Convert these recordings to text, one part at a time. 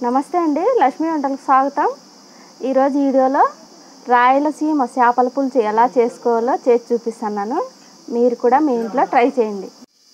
నమస్తే అండి లక్ష్మీ వంటలకు స్వాగతం ఈరోజు వీడియోలో రాయలసీమ చేపల పులుసు ఎలా చేసుకోవాలో చేసి చూపిస్తున్నాను మీరు కూడా మీ ఇంట్లో ట్రై చేయండి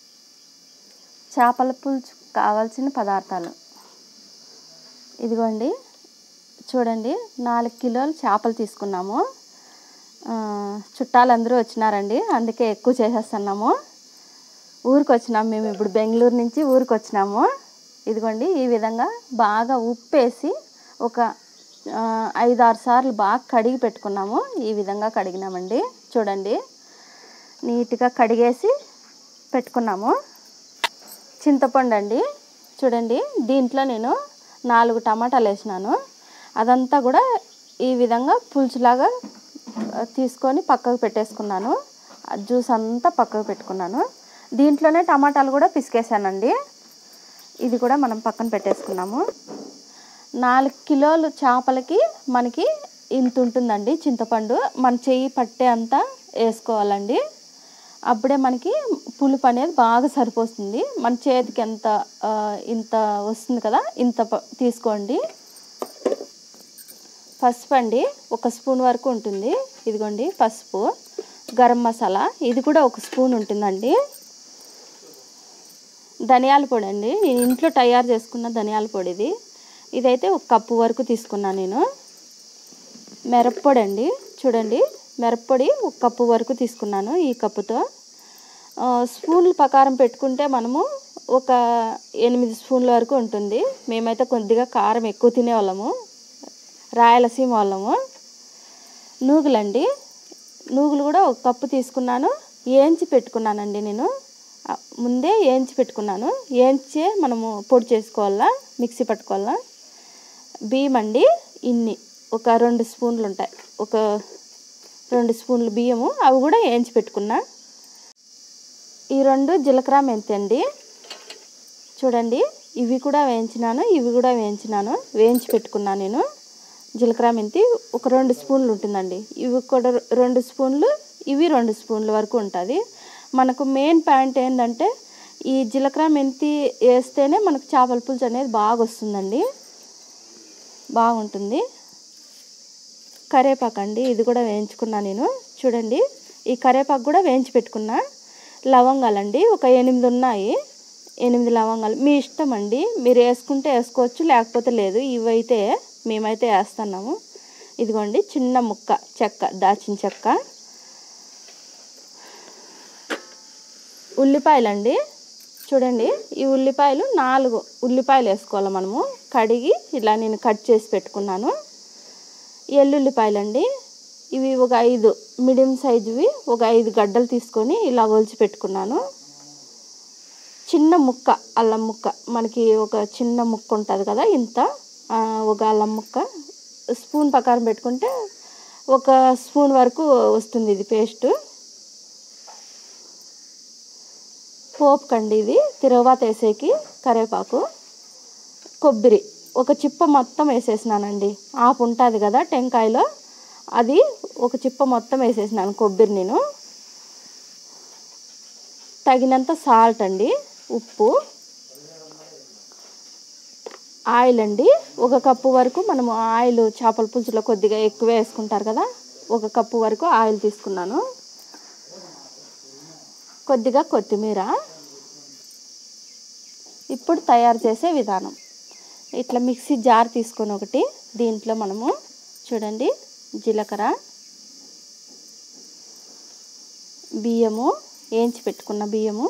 చేపల పులుసు కావాల్సిన పదార్థాలు ఇదిగోండి చూడండి నాలుగు కిలోలు చేపలు తీసుకున్నాము ఆ, చుట్టాలందరూ వచ్చినారండి అందుకే ఎక్కువ చేసేస్తున్నాము ఊరికి వచ్చినాము మేము ఇప్పుడు బెంగళూరు నుంచి ఊరికి వచ్చినాము ఇదిగోండి ఈ విధంగా బాగా ఉప్పేసి ఒక ఆ, ఐదు ఆరు సార్లు బాగా కడిగి పెట్టుకున్నాము ఈ విధంగా కడిగినామండి చూడండి నీట్గా కడిగేసి పెట్టుకున్నాము చింతపండు అండి చూడండి దీంట్లో నేను నాలుగు టమాటాలు వేసినాను అదంతా కూడా ఈ విధంగా పులుసులాగా ఆ, తీసుకొని పక్కకు పెట్టేసుకున్నాను ఆ జ్యూస్ అంతా పక్కకు పెట్టుకున్నాను దీంట్లోనే టమాటాలు కూడా పిసికేసానండి ఇది కూడా మనం పక్కన పెట్టేసుకున్నాము నాలుగు కిలోలు చేపలకి మనకి ఇంత ఉంటుందండి చింతపండు మన చెయ్యి పట్టే అంతా వేసుకోవాలండి అప్పుడే మనకి పులుపు అనేది బాగా సరిపోతుంది మన చేతికి ఎంత ఆ, ఇంత వస్తుంది కదా ఇంత ప- తీసుకోండి పసుపు అండి ఒక స్పూన్ వరకు ఉంటుంది ఇదిగోండి పసుపు గరం మసాలా ఇది కూడా ఒక స్పూన్ ఉంటుందండి ధనియాల పొడి అండి నేను ఇంట్లో తయారు చేసుకున్న ధనియాల పొడి ఇది ఇదైతే ఒక కప్పు వరకు తీసుకున్నాను నేను మిరప్పొడి అండి చూడండి మిరప్పొడి ఒక కప్పు వరకు తీసుకున్నాను ఈ కప్పుతో ఆ, స్పూన్ల ప్రకారం పెట్టుకుంటే మనము ఒక ఎనిమిది స్పూన్ల వరకు ఉంటుంది మేమైతే కొద్దిగా కారం ఎక్కువ తినేవాళ్ళము రాయలసీమ వాళ్ళము నూగులండి నూగులు కూడా ఒక కప్పు తీసుకున్నాను ఏంచి పెట్టుకున్నానండి నేను ఆ, ముందే ఏంచి పెట్టుకున్నాను ఏంచే మనము పొడి చేసుకోవాలా మిక్సీ పట్టుకోవాలా బియ్యం అండి ఇన్ని ఒక రెండు స్పూన్లు ఉంటాయి ఒక రెండు స్పూన్లు బియ్యము అవి కూడా వేయించి పెట్టుకున్నా ఈ రెండు జీలకర్ర మెంతి అండి చూడండి ఇవి కూడా వేయించినాను ఇవి కూడా వేయించినాను వేయించి పెట్టుకున్నాను నేను జీలకర్ర మెంతి ఒక రెండు స్పూన్లు ఉంటుందండి ఇవి కూడా రెండు స్పూన్లు ఇవి రెండు స్పూన్ల వరకు ఉంటుంది మనకు మెయిన్ పాయింట్ ఏంటంటే ఈ జీలకర్ర మెంతి వేస్తేనే మనకు చేపల పులుసు అనేది బాగా వస్తుందండి బాగుంటుంది కరేపాకు అండి ఇది కూడా వేయించుకున్నా నేను చూడండి ఈ కరేపాకు కూడా వేయించి పెట్టుకున్నా లవంగాలండి ఒక ఎనిమిది ఉన్నాయి ఎనిమిది లవంగాలు మీ ఇష్టం అండి మీరు వేసుకుంటే వేసుకోవచ్చు లేకపోతే లేదు ఇవైతే మేమైతే వేస్తున్నాము ఇదిగోండి చిన్న ముక్క చెక్క దాచిన చెక్క ఉల్లిపాయలండి చూడండి ఈ ఉల్లిపాయలు నాలుగు ఉల్లిపాయలు వేసుకోవాలి మనము కడిగి ఇలా నేను కట్ చేసి పెట్టుకున్నాను ఎల్లుల్లిపాయలండి ఇవి ఒక ఐదు మీడియం సైజువి ఒక ఐదు గడ్డలు తీసుకొని ఇలా ఒలిచి పెట్టుకున్నాను చిన్న ముక్క అల్లం ముక్క మనకి ఒక చిన్న ముక్క ఉంటుంది కదా ఇంత ఆ, ఒక అల్లం ముక్క స్పూన్ ప్రకారం పెట్టుకుంటే ఒక స్పూన్ వరకు వస్తుంది ఇది పేస్ట్ పోపు కండి ఇది తిరగబాత వేసేకి కరివేపాకు కొబ్బరి ఒక చిప్ప మొత్తం వేసేసినానండి ఆపు ఉంటుంది కదా టెంకాయలో అది ఒక చిప్ప మొత్తం వేసేసినాను కొబ్బరి నేను తగినంత సాల్ట్ అండి ఉప్పు ఆయిల్ అండి ఒక కప్పు వరకు మనము ఆయిల్ చేపల పులుసులో కొద్దిగా ఎక్కువ వేసుకుంటారు కదా ఒక కప్పు వరకు ఆయిల్ తీసుకున్నాను కొద్దిగా కొత్తిమీర ఇప్పుడు తయారు చేసే విధానం ఇట్లా మిక్సీ జార్ తీసుకొని ఒకటి దీంట్లో మనము చూడండి జీలకర్ర బియ్యము వేయించి పెట్టుకున్న బియ్యము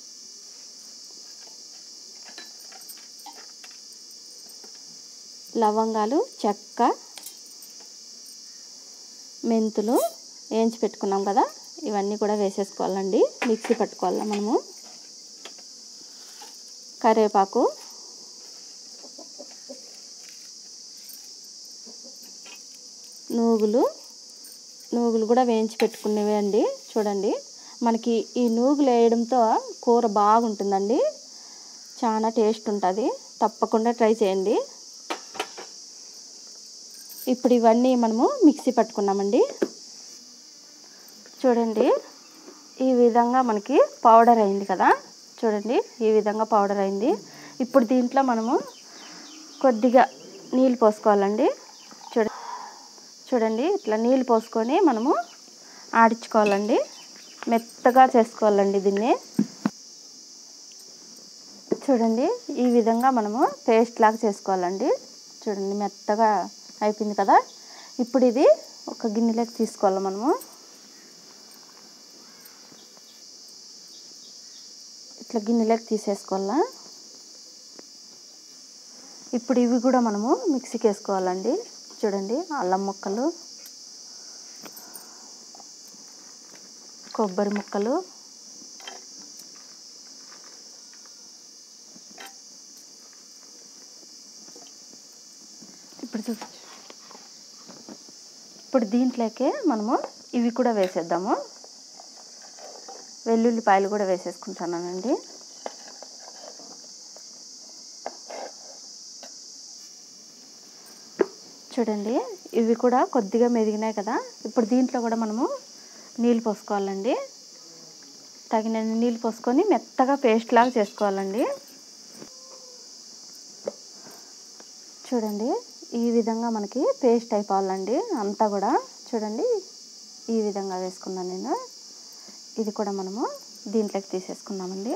లవంగాలు చెక్క మెంతులు వేయించి పెట్టుకున్నాం కదా ఇవన్నీ కూడా వేసేసుకోవాలండి మిక్సీ పట్టుకోవాలి మనము కరివేపాకు నూగులు నూగులు కూడా వేయించి పెట్టుకునేవి అండి చూడండి మనకి ఈ నూగులు వేయడంతో కూర బాగుంటుందండి చాలా టేస్ట్ ఉంటుంది తప్పకుండా ట్రై చేయండి ఇప్పుడు ఇవన్నీ మనము మిక్సీ పట్టుకున్నామండి చూడండి ఈ విధంగా మనకి పౌడర్ అయింది కదా చూడండి ఈ విధంగా పౌడర్ అయింది ఇప్పుడు దీంట్లో మనము కొద్దిగా నీళ్ళు పోసుకోవాలండి చూడ చూడండి ఇట్లా నీళ్ళు పోసుకొని మనము ఆడించుకోవాలండి మెత్తగా చేసుకోవాలండి దీన్ని చూడండి ఈ విధంగా మనము పేస్ట్ లాగా చేసుకోవాలండి చూడండి మెత్తగా అయిపోయింది కదా ఇప్పుడు ఇది ఒక గిన్నెలోకి తీసుకోవాలి మనము ఇట్లా గిన్నెలోకి తీసేసుకోవాలా ఇప్పుడు ఇవి కూడా మనము మిక్సీకి వేసుకోవాలండి చూడండి అల్లం ముక్కలు కొబ్బరి ముక్కలు ఇప్పుడు చూ ఇప్పుడు దీంట్లోకే మనము ఇవి కూడా వేసేద్దాము వెల్లుల్లిపాయలు కూడా వేసేసుకుంటున్నానండి చూడండి ఇవి కూడా కొద్దిగా మెదిగినాయి కదా ఇప్పుడు దీంట్లో కూడా మనము నీళ్ళు పోసుకోవాలండి తగినన్ని నీళ్ళు పోసుకొని మెత్తగా పేస్ట్ లాగా చేసుకోవాలండి చూడండి ఈ విధంగా మనకి పేస్ట్ అయిపోవాలండి అంతా కూడా చూడండి ఈ విధంగా వేసుకున్నాను నేను ఇది కూడా మనము దీంట్లోకి తీసేసుకున్నామండి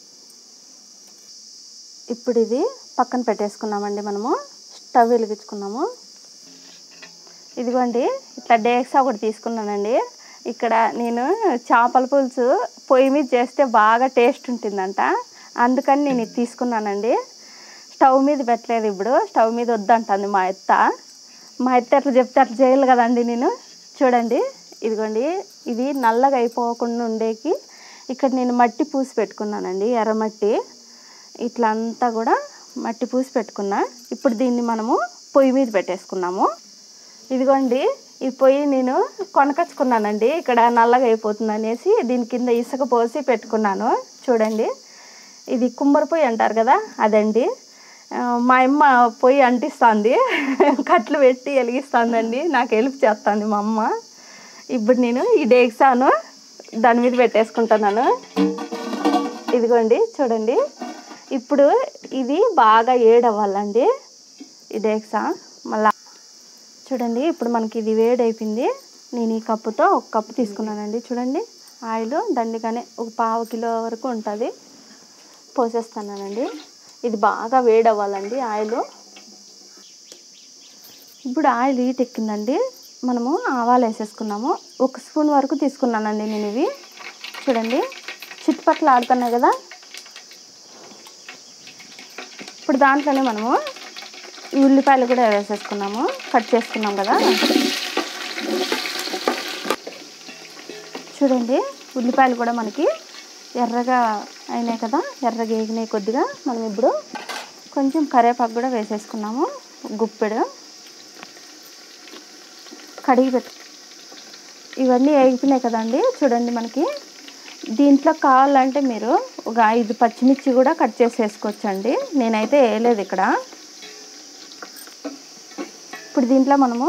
ఇప్పుడు ఇది పక్కన పెట్టేసుకున్నామండి మనము స్టవ్ వెలిగించుకున్నాము ఇదిగోండి ఇట్లా డేక్సా ఒకటి తీసుకున్నానండి ఇక్కడ నేను చేపల పులుసు పొయ్యి మీద చేస్తే బాగా టేస్ట్ ఉంటుందంట అందుకని నేను ఇది తీసుకున్నానండి స్టవ్ మీద పెట్టలేదు ఇప్పుడు స్టవ్ మీద వద్దంటుంది మా అత్త మా అత్త ఎట్లా చెప్తే అట్లా చేయాలి కదండి నేను చూడండి ఇదిగోండి ఇది నల్లగా అయిపోకుండా ఉండేకి ఇక్కడ నేను మట్టి పూసి పెట్టుకున్నానండి ఎర్రమట్టి ఇట్లా అంతా కూడా మట్టి పూసి పెట్టుకున్నా ఇప్పుడు దీన్ని మనము పొయ్యి మీద పెట్టేసుకున్నాము ఇదిగోండి ఈ పొయ్యి నేను కొనకచ్చుకున్నానండి ఇక్కడ నల్లగా అయిపోతుంది అనేసి దీని కింద ఇసుక పోసి పెట్టుకున్నాను చూడండి ఇది కుమ్మర పొయ్యి అంటారు కదా అదండి ఆ, మా అమ్మ పొయ్యి అంటిస్తుంది కట్లు పెట్టి వెలిగిస్తుందండి నాకు హెల్ప్ చేస్తుంది మా అమ్మ ఇప్పుడు నేను ఈ డేక్సాను దాని మీద పెట్టేసుకుంటున్నాను ఇదిగోండి చూడండి ఇప్పుడు ఇది బాగా ఏడవ్వాలండి ఈ డేక్సా మళ్ళా చూడండి ఇప్పుడు మనకి ఇది వేడి అయిపోయింది నేను ఈ కప్పుతో ఒక కప్పు తీసుకున్నానండి చూడండి ఆయిల్ దండిగానే ఒక పావు కిలో వరకు ఉంటుంది పోసేస్తున్నానండి ఇది బాగా వేడి అవ్వాలండి ఆయిల్ ఇప్పుడు ఆయిల్ హీట్ ఎక్కిందండి మనము ఆవాలు వేసేసుకున్నాము ఒక స్పూన్ వరకు తీసుకున్నానండి నేను ఇవి చూడండి చిట్పట్లు ఆడుతున్నాయి కదా ఇప్పుడు దాంట్లోనే మనము ఈ ఉల్లిపాయలు కూడా వేసేసుకున్నాము కట్ చేసుకున్నాం కదా చూడండి ఉల్లిపాయలు కూడా మనకి ఎర్రగా అయినాయి కదా ఎర్రగా వేగినాయి కొద్దిగా మనం ఇప్పుడు కొంచెం కరివేపాకు కూడా వేసేసుకున్నాము గుప్పెడు కడిగి పెట్టు ఇవన్నీ వేగిపోయినాయి కదండి చూడండి మనకి దీంట్లో కావాలంటే మీరు ఒక ఐదు పచ్చిమిర్చి కూడా కట్ చేసి వేసుకోవచ్చండి నేనైతే వేయలేదు ఇక్కడ ఇప్పుడు దీంట్లో మనము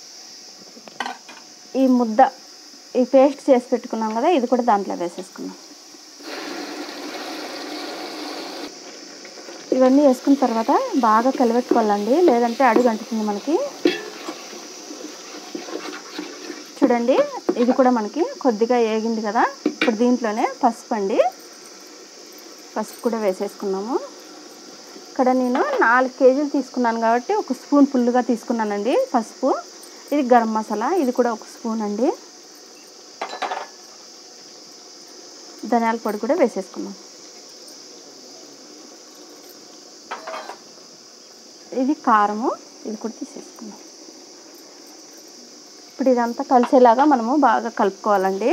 ఈ ముద్ద ఈ పేస్ట్ చేసి పెట్టుకున్నాం కదా ఇది కూడా దాంట్లో వేసేసుకున్నాం ఇవన్నీ వేసుకున్న తర్వాత బాగా కలిపెట్టుకోవాలండి లేదంటే అడుగు అంటుతుంది మనకి చూడండి ఇది కూడా మనకి కొద్దిగా ఏగింది కదా ఇప్పుడు దీంట్లోనే పసుపు అండి పసుపు కూడా వేసేసుకున్నాము ఇక్కడ నేను నాలుగు కేజీలు తీసుకున్నాను కాబట్టి ఒక స్పూన్ ఫుల్గా తీసుకున్నానండి పసుపు ఇది గరం మసాలా ఇది కూడా ఒక స్పూన్ అండి ధనియాల పొడి కూడా వేసేసుకున్నాం ఇది కారము ఇది కూడా తీసేసుకున్నాం ఇప్పుడు ఇదంతా కలిసేలాగా మనము బాగా కలుపుకోవాలండి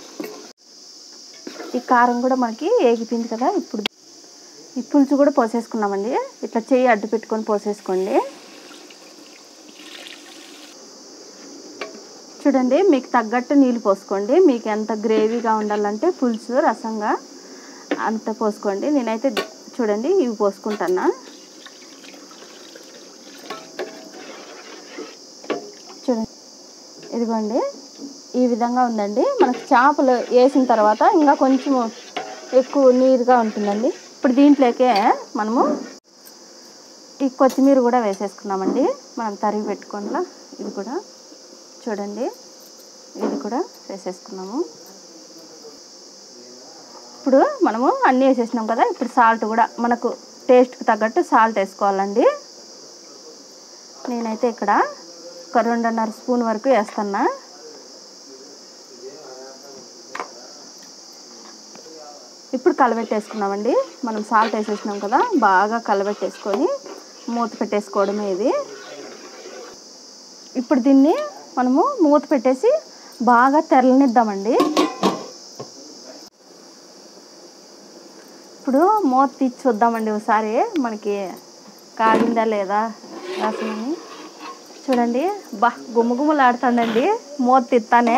ఈ కారం కూడా మనకి ఏగిపోయింది కదా ఇప్పుడు ఈ పులుసు కూడా పోసేసుకున్నామండి ఇట్లా చెయ్యి అడ్డు పెట్టుకొని పోసేసుకోండి చూడండి మీకు తగ్గట్టు నీళ్ళు పోసుకోండి మీకు ఎంత గ్రేవీగా ఉండాలంటే పులుసు రసంగా అంత పోసుకోండి నేనైతే చూడండి ఇవి పోసుకుంటున్నా చూడండి ఇదిగోండి ఈ విధంగా ఉందండి మనకు చేపలు వేసిన తర్వాత ఇంకా కొంచెం ఎక్కువ నీరుగా ఉంటుందండి ఇప్పుడు దీంట్లోకే మనము ఈ కొత్తిమీర కూడా వేసేసుకున్నామండి మనం తరిగి పెట్టుకోండిలా ఇది కూడా చూడండి ఇది కూడా వేసేసుకున్నాము ఇప్పుడు మనము అన్నీ వేసేసినాం కదా ఇప్పుడు సాల్ట్ కూడా మనకు టేస్ట్కి తగ్గట్టు సాల్ట్ వేసుకోవాలండి నేనైతే ఇక్కడ ఒక రెండున్నర స్పూన్ వరకు వేస్తున్నా ఇప్పుడు కలబెట్టేసుకున్నామండి మనం సాల్ట్ వేసేసినాం కదా బాగా కలబెట్టేసుకొని మూత పెట్టేసుకోవడమే ఇది ఇప్పుడు దీన్ని మనము మూత పెట్టేసి బాగా తెరలనిద్దామండి ఇప్పుడు మూత తీసి చూద్దామండి ఒకసారి మనకి కాగిందా లేదా రసమని చూడండి బా గుమ్మగుమ్మలాడుతుందండి మూత తిత్తానే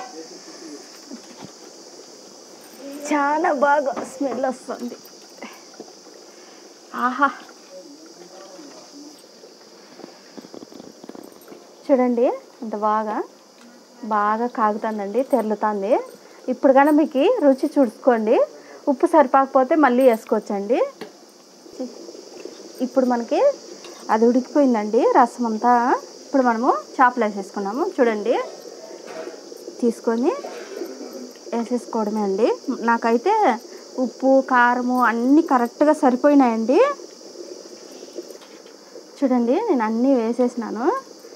చాలా బాగా స్మెల్ వస్తుంది ఆహా చూడండి అంత బాగా బాగా కాగుతుందండి తెరులుతుంది ఇప్పుడు కానీ మీకు రుచి చూసుకోండి ఉప్పు సరిపోకపోతే మళ్ళీ వేసుకోవచ్చండి ఇప్పుడు మనకి అది ఉడికిపోయిందండి రసం అంతా ఇప్పుడు మనము చేపలు వేసేసుకున్నాము చూడండి తీసుకొని వేసేసుకోవడమే అండి నాకైతే ఉప్పు కారము అన్నీ కరెక్ట్గా సరిపోయినాయండి చూడండి నేను అన్నీ వేసేసినాను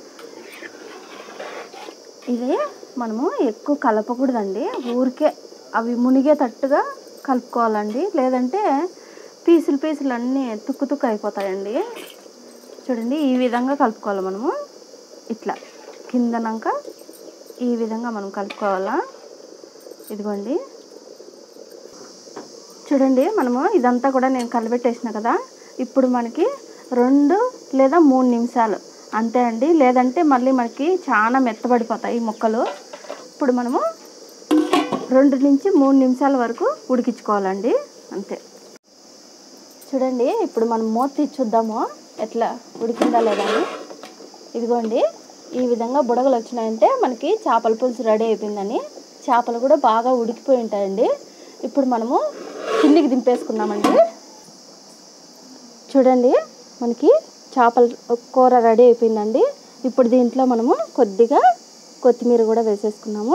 ఇది మనము ఎక్కువ కలపకూడదండి ఊరికే అవి మునిగేటట్టుగా కలుపుకోవాలండి లేదంటే పీసులు పీసులు అన్నీ తుక్కు తుక్కు అయిపోతాయండి చూడండి ఈ విధంగా కలుపుకోవాలి మనము ఇట్లా కిందనాక ఈ విధంగా మనం కలుపుకోవాలా ఇదిగోండి చూడండి మనము ఇదంతా కూడా నేను కలబెట్టేసిన కదా ఇప్పుడు మనకి రెండు లేదా మూడు నిమిషాలు అంతే అండి లేదంటే మళ్ళీ మనకి చాలా మెత్తబడిపోతాయి ఈ ముక్కలు ఇప్పుడు మనము రెండు నుంచి మూడు నిమిషాల వరకు ఉడికించుకోవాలండి అంతే చూడండి ఇప్పుడు మనం మూత తీసి చూద్దాము ఎట్లా ఉడికిందా లేదా అని ఇదిగోండి ఈ విధంగా బుడగలు వచ్చినాయంటే మనకి చేపల పులుసు రెడీ అయిపోయిందని చేపలు కూడా బాగా ఉడికిపోయి ఉంటాయండి ఇప్పుడు మనము కిందికి దింపేసుకున్నామండి చూడండి మనకి చేపల కూర రెడీ అయిపోయిందండి ఇప్పుడు దీంట్లో మనము కొద్దిగా కొత్తిమీర కూడా వేసేసుకున్నాము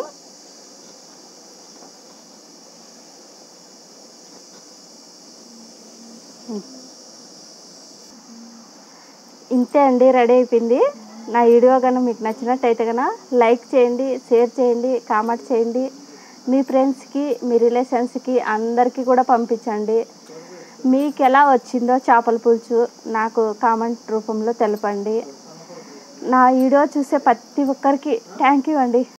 ఇంతే అండి రెడీ అయిపోయింది నా వీడియో కనుక మీకు నచ్చినట్టయితే కనుక లైక్ చేయండి షేర్ చేయండి కామెంట్ చేయండి మీ ఫ్రెండ్స్కి మీ రిలేషన్స్కి అందరికీ కూడా పంపించండి మీకు ఎలా వచ్చిందో చేపల పులుసు నాకు కామెంట్ రూపంలో తెలపండి నా వీడియో చూసే ప్రతి ఒక్కరికి థ్యాంక్ యూ అండి